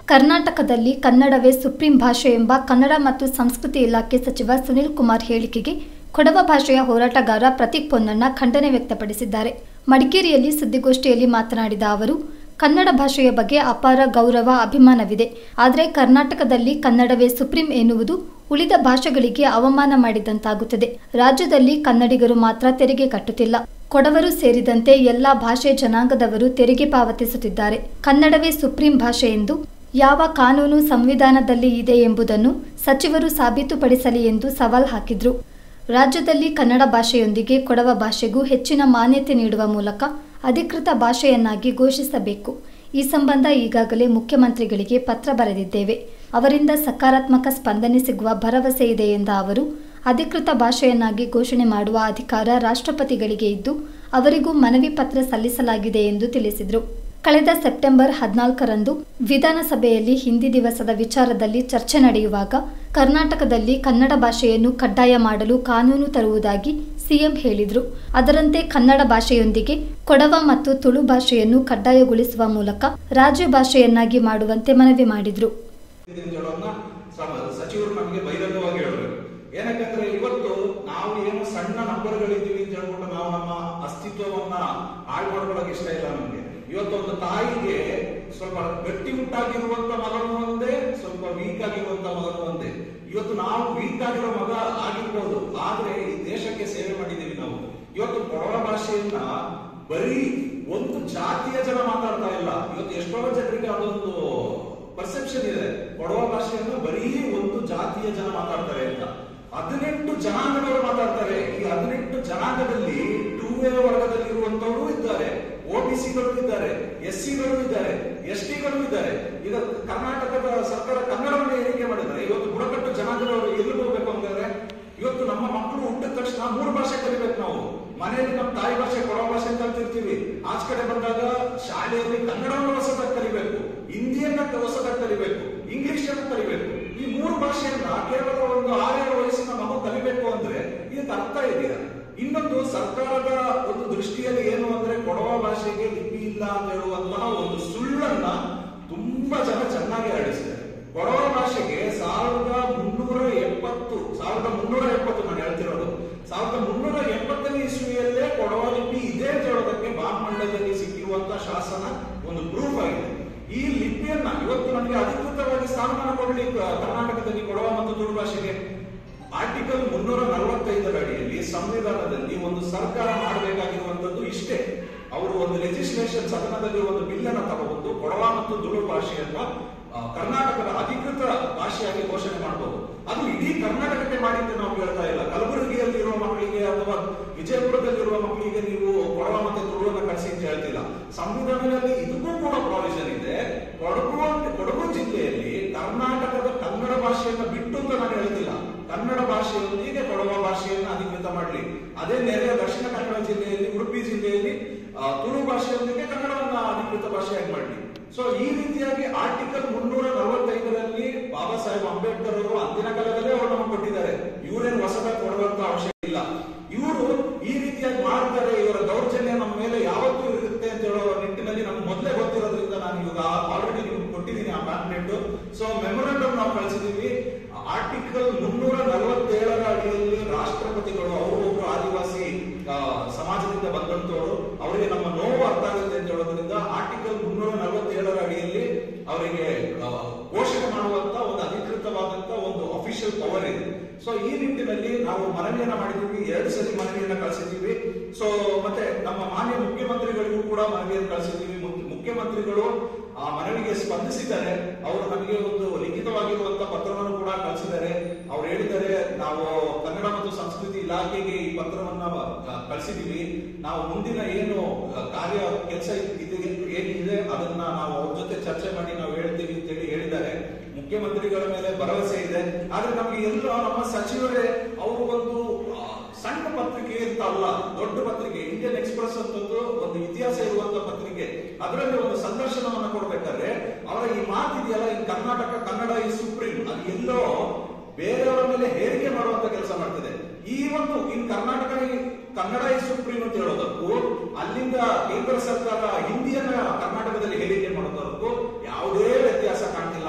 ಕರ್ನಾಟಕದಲ್ಲಿ ಕನ್ನಡವೇ ಸುಪ್ರೀಂ ಭಾಷೆ ಎಂಬ ಕನ್ನಡ ಮತ್ತು ಸಂಸ್ಕೃತಿ ಇಲಾಖೆ ಸಚಿವ ಸುನಿಲ್ ಕುಮಾರ್ ಹೇಳಿಕೆಗೆ ಕೊಡವ ಭಾಷೆಯ ಹೋರಾಟಗಾರ ಪ್ರತೀಕ್ ಪೊನ್ನಣ್ಣ ಖಂಡನೆ ವ್ಯಕ್ತಪಡಿಸಿದ್ದಾರೆ ಮಡಿಕೇರಿಯಲ್ಲಿ ಸುದ್ದಿಗೋಷ್ಠಿಯಲ್ಲಿ ಮಾತನಾಡಿದ ಅವರು ಕನ್ನಡ ಭಾಷೆಯ ಬಗ್ಗೆ ಅಪಾರ ಗೌರವ ಅಭಿಮಾನವಿದೆ ಆದರೆ ಕರ್ನಾಟಕದಲ್ಲಿ ಕನ್ನಡವೇ ಸುಪ್ರೀಂ ಎನ್ನುವುದು ಉಳಿದ ಭಾಷೆಗಳಿಗೆ ಅವಮಾನ ಮಾಡಿದಂತಾಗುತ್ತದೆ ರಾಜ್ಯದಲ್ಲಿ ಕನ್ನಡಿಗರು ಮಾತ್ರ ತೆರಿಗೆ ಕಟ್ಟುತ್ತಿಲ್ಲ ಕೊಡವರು ಸೇರಿದಂತೆ ಎಲ್ಲ ಭಾಷೆ ಜನಾಂಗದವರು ತೆರಿಗೆ ಪಾವತಿಸುತ್ತಿದ್ದಾರೆ ಕನ್ನಡವೇ ಸುಪ್ರೀಂ ಭಾಷೆ ಎಂದು ಯಾವ ಕಾನೂನು ಸಂವಿಧಾನದಲ್ಲಿ ಇದೆ ಎಂಬುದನ್ನು ಸಚಿವರು ಸಾಬೀತುಪಡಿಸಲಿ ಎಂದು ಸವಾಲ್ ಹಾಕಿದ್ರು ರಾಜ್ಯದಲ್ಲಿ ಕನ್ನಡ ಭಾಷೆಯೊಂದಿಗೆ ಕೊಡವ ಭಾಷೆಗೂ ಹೆಚ್ಚಿನ ಮಾನ್ಯತೆ ನೀಡುವ ಮೂಲಕ ಅಧಿಕೃತ ಭಾಷೆಯನ್ನಾಗಿ ಘೋಷಿಸಬೇಕು ಈ ಸಂಬಂಧ ಈಗಾಗಲೇ ಮುಖ್ಯಮಂತ್ರಿಗಳಿಗೆ ಪತ್ರ ಬರೆದಿದ್ದೇವೆ ಅವರಿಂದ ಸಕಾರಾತ್ಮಕ ಸ್ಪಂದನೆ ಸಿಗುವ ಭರವಸೆ ಇದೆ ಎಂದ ಅವರು ಅಧಿಕೃತ ಭಾಷೆಯನ್ನಾಗಿ ಘೋಷಣೆ ಮಾಡುವ ಅಧಿಕಾರ ರಾಷ್ಟ್ರಪತಿಗಳಿಗೆ ಇದ್ದು ಅವರಿಗೂ ಮನವಿ ಪತ್ರ ಸಲ್ಲಿಸಲಾಗಿದೆ ಎಂದು ತಿಳಿಸಿದರು ಕಳೆದ ಸೆಪ್ಟೆಂಬರ್ ಹದಿನಾಲ್ಕರಂದು ವಿಧಾನಸಭೆಯಲ್ಲಿ ಹಿಂದಿ ದಿವಸದ ವಿಚಾರದಲ್ಲಿ ಚರ್ಚೆ ನಡೆಯುವಾಗ ಕರ್ನಾಟಕದಲ್ಲಿ ಕನ್ನಡ ಭಾಷೆಯನ್ನು ಕಡ್ಡಾಯ ಮಾಡಲು ಕಾನೂನು ತರುವುದಾಗಿ ಸಿಎಂ ಹೇಳಿದರು ಅದರಂತೆ ಕನ್ನಡ ಭಾಷೆಯೊಂದಿಗೆ ಕೊಡವ ಮತ್ತು ತುಳು ಭಾಷೆಯನ್ನು ಕಡ್ಡಾಯಗೊಳಿಸುವ ಮೂಲಕ ರಾಜ್ಯ ಭಾಷೆಯನ್ನಾಗಿ ಮಾಡುವಂತೆ ಮನವಿ ಮಾಡಿದರು ಇದನ್ನ ಹೇಳೋದನ್ನ ಸಮ- ಸಚಿವರು ನಮಗೆ ಬಹಿರಂಗವಾಗಿ ಹೇಳಬೇಕು ಏನಕ್ಕಂದ್ರೆ ಇವತ್ತು ನಾವು ಏನು ಸಣ್ಣ ನಂಬರ್ಗಳಿದ್ದೀವಿ ಅಂತ ಹೇಳ್ಬಿಟ್ಟು ನಾವು ನಮ್ಮ ಅಸ್ತಿತ್ವವನ್ನ ಹಾಳು ಮಾಡ್ಕೊಳ್ಳೋಕೆ ಇಷ್ಟ ಇಲ್ಲ ನಮ್ಗೆ ಇವತ್ತು ಒಂದು ತಾಯಿಗೆ ಸ್ವಲ್ಪ ಗಟ್ಟಿ ಮುಟ್ಟಾಗಿರುವಂತ ಮಗನು ಒಂದೇ ಸ್ವಲ್ಪ ವೀಕ್ ಆಗಿರುವಂತ ಮಗನು ಒಂದೇ ಇವತ್ತು ನಾವು ವೀಕ್ ಆಗಿರೋ ಮಗ ಆಗಿರ್ಬೋದು ಆದ್ರೆ ಈ ದೇಶಕ್ಕೆ ಸೇವೆ ಮಾಡಿದೀವಿ ನಾವು ಇವತ್ತು ಕೊಡವ ಭಾಷೆಯನ್ನ ಬರೀ ಒಂದು ಜಾತಿಯ ಜನ ಮಾತಾಡ್ತಾ ಇಲ್ಲ ಇವತ್ತು ಎಷ್ಟೋ ಜನರಿಗೆ ಅದೊಂದು ಪರ್ಸೆಪ್ಷನ್ ಇದೆ ಕೊಡವ ಭಾಷೆಯನ್ನು ಬರೀ ಒಂದು ಜಾತಿಯ ಜನ ಮಾತಾಡ್ತಾರೆ ಅಂತ ಹದಿನೆಂಟು ಜನಾಂಗದವರು ಮಾತಾಡ್ತಾರೆ ಈ ಹದಿನೆಂಟು ಜನಾಂಗದಲ್ಲಿ ಟೂ ಎ ವರ್ಗದಲ್ಲಿರುವಂತವರು ಇದ್ದಾರೆ ಒ ಬಿ ಸಿಗಳು ಇದ್ದಾರೆ ಎಸ್ ಸಿಗಳು ಇದ್ದಾರೆ ಎಸ್ ಟಿಗಳು ಇದ್ದಾರೆ ಈಗ ಕರ್ನಾಟಕದ ಸರ್ಕಾರ ಕನ್ನಡವನ್ನು ಏರಿಕೆ ಮಾಡಿದ್ದಾರೆ ಇವತ್ತು ಬುಡಕಟ್ಟು ಜನಾಂಗದವರು ಎಲ್ಲಿ ಹೋಗ್ಬೇಕು ಅಂತಂದ್ರೆ ಇವತ್ತು ನಮ್ಮ ಮಕ್ಕಳು ಹುಟ್ಟಿದ ತಕ್ಷಣ ಮೂರು ಭಾಷೆ ಕಲಿಬೇಕು ನಾವು ಮನೆಯಲ್ಲಿ ನಮ್ಮ ತಾಯಿ ಭಾಷೆ ಕೊಡವ ಭಾಷೆ ಅಂತ ಕಲ್ತಿರ್ತೀವಿ ಆಚ ಕಡೆ ಬಂದಾಗ ಶಾಲೆಯಲ್ಲಿ ಕನ್ನಡವನ್ನು ಹೊಸದಾಗಿ ಕಲಿಬೇಕು ಹಿಂದಿಯನ್ನ ಹೊಸದಾಗಿ ಕಲಿಬೇಕು ಇಂಗ್ಲಿಷ್ ಅನ್ನು ಕಲಿಬೇಕು ಈ ಮೂರು ಭಾಷೆಯನ್ನ ಕೇವಲ ಒಂದು ಆರೇಳು ವಯಸ್ಸಿನ ಮಗು ಕಲಿಬೇಕು ಅಂದ್ರೆ ಇದಕ್ಕೆ ಅರ್ಥ ಇದೆಯಾ ಇನ್ನೊಂದು ಸರ್ಕಾರದ ಒಂದು ದೃಷ್ಟಿಯಲ್ಲಿ ಏನು ಅಂದ್ರೆ ಕೊಡವ ಭಾಷೆಗೆ ಲಿಪಿ ಇಲ್ಲ ಅಂತ ಹೇಳುವಂತಹ ಒಂದು ಸುಳ್ಳನ್ನ ತುಂಬಾ ಜನ ಚೆನ್ನಾಗಿ ಹರಡಿಸಿದ್ದಾರೆ ಕೊಡವ ಭಾಷೆಗೆ ಸಾವಿರದ ಮುನ್ನೂರ ಎಪ್ಪತ್ತು ಸಾವಿರದ ಮುನ್ನೂರ ಎಪ್ಪತ್ತು ನಾನು ಹೇಳ್ತಿರೋದು ಸಾವಿರದ ಮುನ್ನೂರ ಎಪ್ಪತ್ತನೇ ಇಸ್ವಿಯಲ್ಲೇ ಕೊಡವ ಲಿಪಿ ಇದೆ ಅಂತ ಹೇಳೋದಕ್ಕೆ ಬಾಮಂಡಲದಲ್ಲಿ ಸಿಕ್ಕಿರುವಂತಹ ಶಾಸನ ಒಂದು ಪ್ರೂಫ್ ಆಗಿದೆ ಈ ಲಿಪಿಯನ್ನ ಇವತ್ತು ನಮಗೆ ಅಧಿಕೃತವಾಗಿ ಸ್ಥಾನಮಾನ ಕೊಡಲಿ ಕರ್ನಾಟಕದಲ್ಲಿ ಕೊಡವ ಮತ್ತು ತುಳು ಭಾಷೆಗೆ ಆರ್ಟಿಕಲ್ ಮುನ್ನೂರ ನಲವತ್ತೈದರ ಅಡಿಯಲ್ಲಿ ಸಂವಿಧಾನದಲ್ಲಿ ಒಂದು ಸರ್ಕಾರ ಮಾಡಬೇಕಾಗಿರುವಂತದ್ದು ಇಷ್ಟೇ ಅವರು ಒಂದು ಲೆಜಿಸ್ಲೇಷನ್ ಸದನದಲ್ಲಿ ಒಂದು ಬಿಲ್ ಅನ್ನ ತಗೊಂಡು ಕೊಡವ ಮತ್ತು ತುಳು ಭಾಷೆಯನ್ನ ಆ, ಕರ್ನಾಟಕದ ಅಧಿಕೃತ ಭಾಷೆಯಾಗಿ ಘೋಷಣೆ ಮಾಡಬಹುದು ಅದು ಇಡೀ ಕರ್ನಾಟಕಕ್ಕೆ ಮಾಡಿದ್ದು ನಾವು ಹೇಳ್ತಾ ಇಲ್ಲ ಕಲಬುರಗಿಯಲ್ಲಿರುವ ಮಕ್ಕಳಿಗೆ ಅಥವಾ ವಿಜಯಪುರದಲ್ಲಿರುವ ಮಕ್ಕಳಿಗೆ ನೀವು ಕೊಡವ ಮತ್ತೆ ತುಳುವನ್ನ ಕಳಿಸಿ ಅಂತ ಹೇಳ್ತಿಲ್ಲ ಸಂವಿಧಾನದಲ್ಲಿ ಇದಕ್ಕೂ ಕೂಡ ಪ್ರಾವಿಷನ್ ಇದೆ ಕೊಡಗು ಅಂತ- ಕೊಡಗು ಜಿಲ್ಲೆಯಲ್ಲಿ ಕರ್ನಾಟಕದ ಕನ್ನಡ ಭಾಷೆಯನ್ನ ಬಿಟ್ಟು ಅಂತ ನಾನು ಹೇಳ್ತಿಲ್ಲ ಕನ್ನಡ ಭಾಷೆಯೊಂದಿಗೆ ಕೊಡವ ಭಾಷೆಯನ್ನ ಅಧಿಕೃತ ಮಾಡಲಿ ಅದೇ ನೆರೆಯ ದಕ್ಷಿಣ ಕನ್ನಡ ಜಿಲ್ಲೆಯಲ್ಲಿ ಉಡುಪಿ ಜಿಲ್ಲೆಯಲ್ಲಿ ಆ, ತುಳು ಭಾಷೆಯೊಂದಿಗೆ ಕನ್ನಡವನ್ನ ಅಧಿಕೃತ ಭಾಷೆಯಾಗಿ ಮಾಡಲಿ ಸೊ ಈ ರೀತಿಯಾಗಿ ಆರ್ಟಿಕಲ್ ಮುನ್ನೂರ ನಲವತ್ತೈದರಲ್ಲಿ ಬಾಬಾ ಸಾಹೇಬ್ ಅಂಬೇಡ್ಕರ್ ಅವರು ಅಂದಿನ ಕಾಲದಲ್ಲೇ ಅವರು ನಮಗೆ ಕೊಟ್ಟಿದ್ದಾರೆ ಇವರೇನು ಹೊಸದಾಗಿ ಕೊಡುವಂತ ಅವಶ್ಯಕ ಇಲ್ಲ ಇವರು ಈ ರೀತಿಯಾಗಿ ಮಾಡ್ತಾರೆ ಇವರ ದೌರ್ಜನ್ಯ ನಮ್ಮ ಮೇಲೆ ಯಾವತ್ತೂ ಇರುತ್ತೆ ಅಂತ ಹೇಳೋ ನಿಟ್ಟಿನಲ್ಲಿ ನಮ್ಗೆ ಮೊದಲೇ ಗೊತ್ತಿರೋದ್ರಿಂದ ನಾನು ಇವಾಗ ಆಲ್ರೆಡಿ ನಿಮ್ಗೆ ಕೊಟ್ಟಿದ್ದೀನಿ ಆ ಮ್ಯಾಗ್ನೆಟ್ ಸೊ ಮೆಮೊರಂಡಮ್ ನಾವು ಕಳಿಸಿದೀವಿ ಆರ್ಟಿಕಲ್ ಮುನ್ನೂರ ನಲವತ್ತೇಳರ ಅಡಿಯಲ್ಲಿ ರಾಷ್ಟ್ರಪತಿಗಳು ಅವರು ಒಬ್ರು ಆದಿವಾಸಿ ಆ, ಸಮಾಜದಿಂದ ಬಂದಂತವರು ಅವರಿಗೆ ನಮ್ಮ ನೋವು ಅರ್ಥ ಆಗುತ್ತೆ ಅಂತ ಹೇಳೋದ್ರಿಂದ ಆರ್ಟಿಕಲ್ ಮುನ್ನೂರ ನಲವತ್ತೇಳರ ಅಡಿಯಲ್ಲಿ ಅವರಿಗೆ ಆ, ಘೋಷಣೆ ಮಾಡುವಂತ ಒಂದು ಅಧಿಕೃತವಾದಂತ ಒಂದು ಅಫಿಷಿಯಲ್ ಪವರ್ ಇದೆ ಸೊ ಈ ನಿಟ್ಟಿನಲ್ಲಿ ನಾವು ಮನವಿಯನ್ನ ಮಾಡಿದ್ದೀವಿ ಎರಡು ಸರಿ ಮನವಿಯನ್ನ ಕಳಿಸಿದ್ದೀವಿ ಸೊ ಮತ್ತೆ ನಮ್ಮ ಮಾನ್ಯ ಮುಖ್ಯಮಂತ್ರಿಗಳಿಗೂ ಕೂಡ ಮನವಿಯನ್ನು ಕಳಿಸಿದ್ದೀವಿ ಮುಖ್ಯ- ಮುಖ್ಯಮಂತ್ರಿಗಳು ಆ ಮನವಿಗೆ ಸ್ಪಂದಿಸಿದ್ದಾರೆ ಅವರು ನಮಗೆ ಒಂದು ಲಿಖಿತವಾಗಿರುವಂತ ಪತ್ರವನ್ನು ಕೂಡ ಕಳಿಸಿದ್ದಾರೆ ಅವ್ರು ಹೇಳಿದ್ದಾರೆ ನಾವು ಕನ್ನಡ ಮತ್ತು ಸಂಸ್ಕೃತಿ ಇಲಾಖೆಗೆ ಈ ಪತ್ರವನ್ನ ಕ- ಕಳಿಸಿದೀವಿ ನಾವು ಮುಂದಿನ ಏನು ಅ, ಕಾರ್ಯ ಕೆಲಸ ಏನಿದೆ ಅದನ್ನ ನಾವು ಅವ್ರ ಜೊತೆ ಚರ್ಚೆ ಮಾಡಿ ನಾವು ಹೇಳ್ತೀವಿ ಅಂತ ಹೇಳಿ ಹೇಳಿದ್ದಾರೆ ಮುಖ್ಯಮಂತ್ರಿಗಳ ಮೇಲೆ ಭರವಸೆ ಇದೆ ಆದ್ರೆ ನಮಗೆ ಎಲ್ಲೋ ನಮ್ಮ ಸಚಿವರೇ ಅವರು ಒಂದು ಆ, ಸಣ್ಣ ಪತ್ರಿಕೆ ಅಂತ ಅಲ್ಲ ದೊಡ್ಡ ಪತ್ರಿಕೆ ಇಂಡಿಯನ್ ಎಕ್ಸ್ಪ್ರೆಸ್ ಅಂತದ್ದು ಒಂದು ಇತಿಹಾಸ ಇರುವಂತ ಪತ್ರಿಕೆ ಅದರಲ್ಲಿ ಒಂದು ಸಂದರ್ಶನವನ್ನ ಕೊಡ್ಬೇಕಾದ್ರೆ ಅವರ ಈ ಮಾತಿದೆಯಲ್ಲ ಈ ಕರ್ನಾಟಕ ಕನ್ನಡ ಈ ಸುಪ್ರೀಂ ಅದು ಎಲ್ಲೋ ಬೇರೆಯವರ ಮೇಲೆ ಹೇರಿಕೆ ಮಾಡುವಂತ ಕೆಲಸ ಮಾಡ್ತಿದೆ ಈ ಒಂದು ಇನ್ ಕರ್ನಾಟಕ ಈ ಕನ್ನಡ ಈ ಸುಪ್ರೀಂ ಅಂತ ಹೇಳೋದಕ್ಕೂ ಅಲ್ಲಿಂದ ಕೇಂದ್ರ ಸರ್ಕಾರ ಹಿಂದಿಯನ್ನ ಕರ್ನಾಟಕದಲ್ಲಿ ಹೇರಿಕೆ ಮಾಡೋದಕ್ಕೂ ಯಾವುದೇ ವ್ಯತ್ಯಾಸ ಕಾಣ್ತಿಲ್ಲ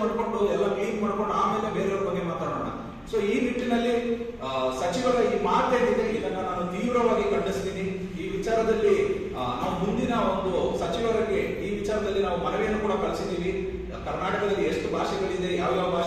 ಮಾಡ್ಕೊಂಡು ಎಲ್ಲ ಕ್ಲೀನ್ ಮಾಡ್ಕೊಂಡು ಆಮೇಲೆ ಬೇರೆಯವ್ರ ಬಗ್ಗೆ ಮಾತಾಡೋಣ ಸೊ ಈ ನಿಟ್ಟಿನಲ್ಲಿ ಆ, ಸಚಿವರ ಈ ಮಾತೇನಿದೆ ಇದನ್ನ ನಾನು ತೀವ್ರವಾಗಿ ಖಂಡಿಸ್ತೀನಿ ಈ ವಿಚಾರದಲ್ಲಿ ಆ, ನಾವು ಮುಂದಿನ ಒಂದು ಸಚಿವರಿಗೆ ಈ ವಿಚಾರದಲ್ಲಿ ನಾವು ಮನವಿಯನ್ನು ಕೂಡ ಕಳಿಸಿದ್ದೀವಿ ಕರ್ನಾಟಕದಲ್ಲಿ ಎಷ್ಟು ಭಾಷೆಗಳಿದೆ ಯಾವ್ಯಾವ ಭಾಷೆ